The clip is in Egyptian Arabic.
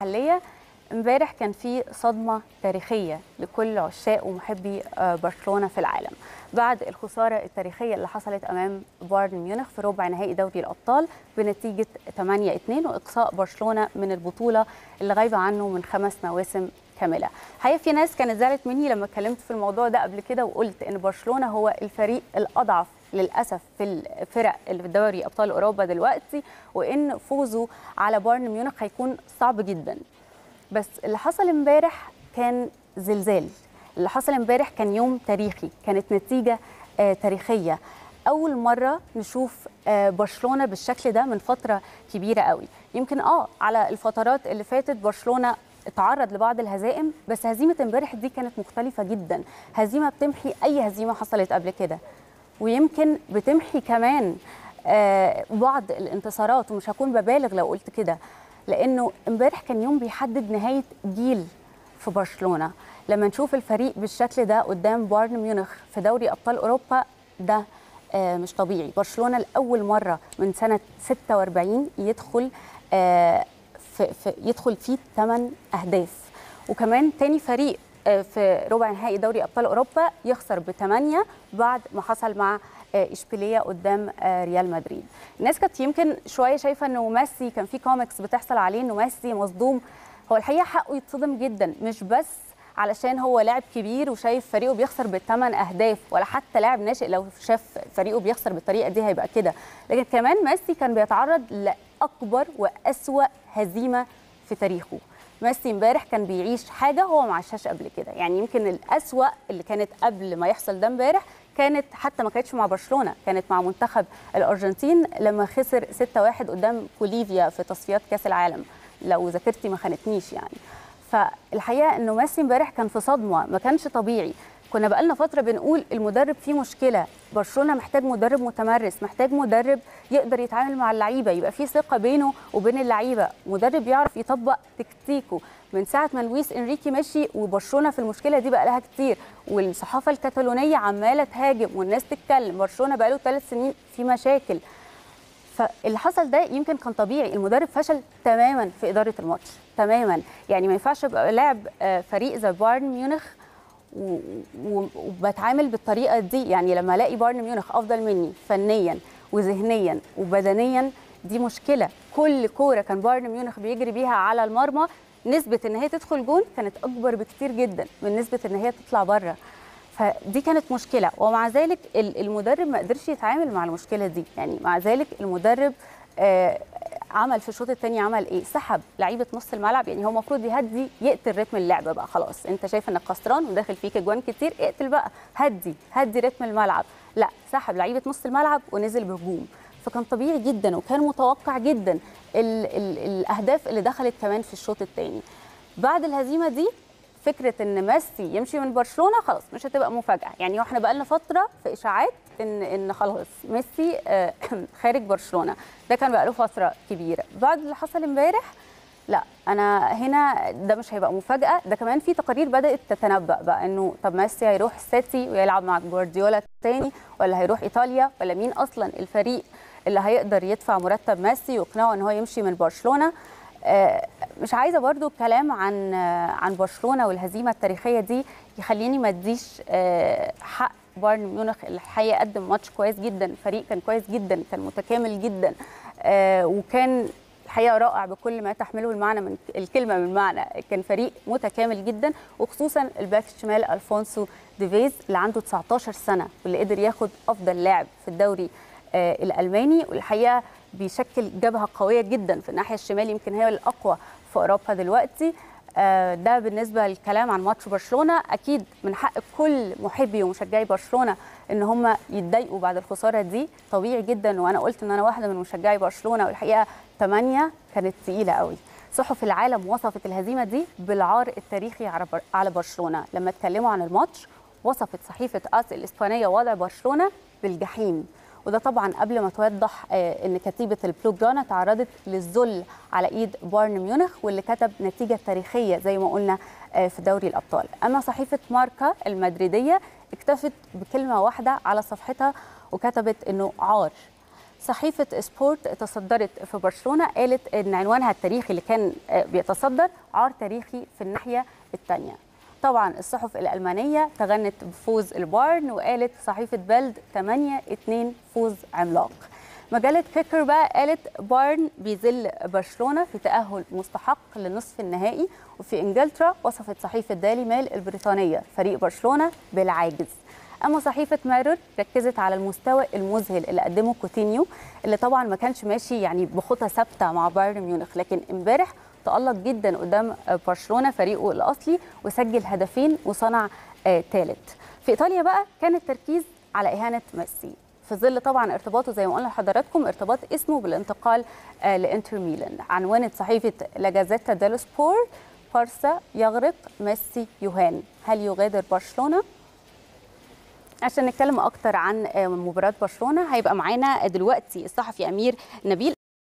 المحليه امبارح كان في صدمه تاريخيه لكل عشاق ومحبي برشلونه في العالم بعد الخساره التاريخيه اللي حصلت امام بايرن ميونخ في ربع نهائي دوري الابطال بنتيجه 8 2 واقصاء برشلونه من البطوله اللي غايبه عنه من خمس مواسم كامله حقيقه في ناس كانت زعلت مني لما اتكلمت في الموضوع ده قبل كده وقلت ان برشلونه هو الفريق الاضعف للاسف في الفرق اللي في دوري ابطال اوروبا دلوقتي وان فوزه على بايرن ميونخ هيكون صعب جدا بس اللي حصل امبارح كان زلزال اللي حصل امبارح كان يوم تاريخي كانت نتيجه آه تاريخيه اول مره نشوف آه برشلونه بالشكل ده من فتره كبيره قوي يمكن اه على الفترات اللي فاتت برشلونه اتعرض لبعض الهزائم بس هزيمه امبارح دي كانت مختلفه جدا هزيمه بتمحي اي هزيمه حصلت قبل كده ويمكن بتمحي كمان آه بعض الانتصارات ومش هكون ببالغ لو قلت كده لانه امبارح كان يوم بيحدد نهايه جيل في برشلونه لما نشوف الفريق بالشكل ده قدام بايرن ميونخ في دوري ابطال اوروبا ده آه مش طبيعي برشلونه لاول مره من سنه 46 يدخل آه في, في يدخل فيه 8 اهداف وكمان تاني فريق في ربع نهائي دوري ابطال اوروبا يخسر بثمانيه بعد ما حصل مع اشبيليه قدام ريال مدريد الناس كانت يمكن شويه شايفه انه ميسي كان في كوميكس بتحصل عليه انه ميسي مصدوم هو الحقيقه حقه يتصدم جدا مش بس علشان هو لاعب كبير وشايف فريقه بيخسر بالثمان اهداف ولا حتى لاعب ناشئ لو شاف فريقه بيخسر بالطريقه دي هيبقى كده لكن كمان ميسي كان بيتعرض لاكبر واسوا هزيمه في تاريخه ميسي امبارح كان بيعيش حاجه هو ما عاشهاش قبل كده يعني يمكن الاسوا اللي كانت قبل ما يحصل ده امبارح كانت حتى ما كانتش مع برشلونه كانت مع منتخب الارجنتين لما خسر 6-1 قدام بوليفيا في تصفيات كاس العالم لو ذاكرتي ما خانتنيش يعني فالحقيقه انه ميسي امبارح كان في صدمه ما كانش طبيعي كنا بقالنا فتره بنقول المدرب فيه مشكله برشلونه محتاج مدرب متمرس محتاج مدرب يقدر يتعامل مع اللعيبه يبقى في ثقه بينه وبين اللعيبه مدرب يعرف يطبق تكتيكه من ساعه ما لويس انريكي مشي وبرشلونه في المشكله دي بقى لها كتير والصحافه الكتالونيه عماله تهاجم والناس تتكلم برشلونه بقى له ثلاث سنين في مشاكل فاللي حصل ده يمكن كان طبيعي المدرب فشل تماما في اداره الماتش تماما يعني ما ينفعش ابقى لاعب فريق زي بايرن ميونخ وبتعامل بالطريقه دي يعني لما الاقي بايرن ميونخ افضل مني فنيا وذهنيا وبدنيا دي مشكله كل كوره كان بايرن ميونخ بيجري بيها على المرمى نسبه ان هي تدخل جون كانت اكبر بكتير جدا من نسبه ان هي تطلع بره فدي كانت مشكله ومع ذلك المدرب ما قدرش يتعامل مع المشكله دي يعني مع ذلك المدرب آه عمل في الشوط الثاني عمل ايه سحب لعيبه نص الملعب يعني هو المفروض يهدي يقتل رتم اللعب بقى خلاص انت شايف انك خسران وداخل فيك اجوان كتير اقتل بقى هدي هدي رتم الملعب لا سحب لعيبه نص الملعب ونزل بهجوم فكان طبيعي جدا وكان متوقع جدا ال ال الاهداف اللي دخلت كمان في الشوط الثاني بعد الهزيمه دي فكره ان ميسي يمشي من برشلونه خلاص مش هتبقى مفاجاه يعني احنا بقى لنا فتره في اشاعات ان ان خلاص ميسي خارج برشلونه ده كان بقى له فتره كبيره بعد اللي حصل امبارح لا انا هنا ده مش هيبقى مفاجاه ده كمان في تقارير بدات تتنبأ بقى انه طب ميسي هيروح السيتي ويلعب مع جوارديولا تاني ولا هيروح ايطاليا ولا مين اصلا الفريق اللي هيقدر يدفع مرتب ميسي ويقنعه ان هو يمشي من برشلونه مش عايزه برضو الكلام عن عن برشلونه والهزيمه التاريخيه دي يخليني ما اديش حق بايرن ميونخ الحقيقه قدم ماتش كويس جدا الفريق كان كويس جدا كان متكامل جدا وكان الحقيقه رائع بكل ما تحمله المعنى من الكلمه من معنى كان فريق متكامل جدا وخصوصا الباك الشمال الفونسو ديفيز اللي عنده 19 سنه واللي قدر ياخد افضل لاعب في الدوري الالماني والحقيقه بيشكل جبهه قويه جدا في الناحيه الشمال يمكن هي الاقوى في اوروبا دلوقتي ده بالنسبه للكلام عن ماتش برشلونه اكيد من حق كل محبي ومشجعي برشلونه ان هم يتضايقوا بعد الخساره دي طبيعي جدا وانا قلت ان انا واحده من مشجعي برشلونه والحقيقه 8 كانت ثقيله قوي صحف العالم وصفت الهزيمه دي بالعار التاريخي على برشلونه لما اتكلموا عن الماتش وصفت صحيفه اس الاسبانيه وضع برشلونه بالجحيم وده طبعا قبل ما توضح ان كتيبه البلو جرانا تعرضت للذل على ايد بايرن ميونخ واللي كتب نتيجه تاريخيه زي ما قلنا في دوري الابطال اما صحيفه ماركا المدريديه اكتفت بكلمه واحده على صفحتها وكتبت انه عار صحيفة سبورت تصدرت في برشلونة قالت أن عنوانها التاريخي اللي كان بيتصدر عار تاريخي في الناحية الثانية طبعا الصحف الألمانية تغنت بفوز البايرن وقالت صحيفة بلد 8-2 فوز عملاق مجلة كيكر بقى قالت بايرن بيذل برشلونة في تأهل مستحق لنصف النهائي وفي إنجلترا وصفت صحيفة دالي ميل البريطانية فريق برشلونة بالعاجز اما صحيفه مارر ركزت على المستوى المذهل اللي قدمه كوتينيو اللي طبعا ما كانش ماشي يعني بخطى ثابته مع بايرن ميونخ لكن امبارح تالق جدا قدام برشلونه فريقه الاصلي وسجل هدفين وصنع ثالث في ايطاليا بقى كان التركيز على اهانه ميسي في ظل طبعا ارتباطه زي ما قلنا لحضراتكم ارتباط اسمه بالانتقال لانتر ميلان عنونت صحيفه لا جازيتا ديلو سبور بارسا يغرق ميسي يهان هل يغادر برشلونه عشان نتكلم اكتر عن مباراه برشلونه هيبقى معانا دلوقتي الصحفي امير نبيل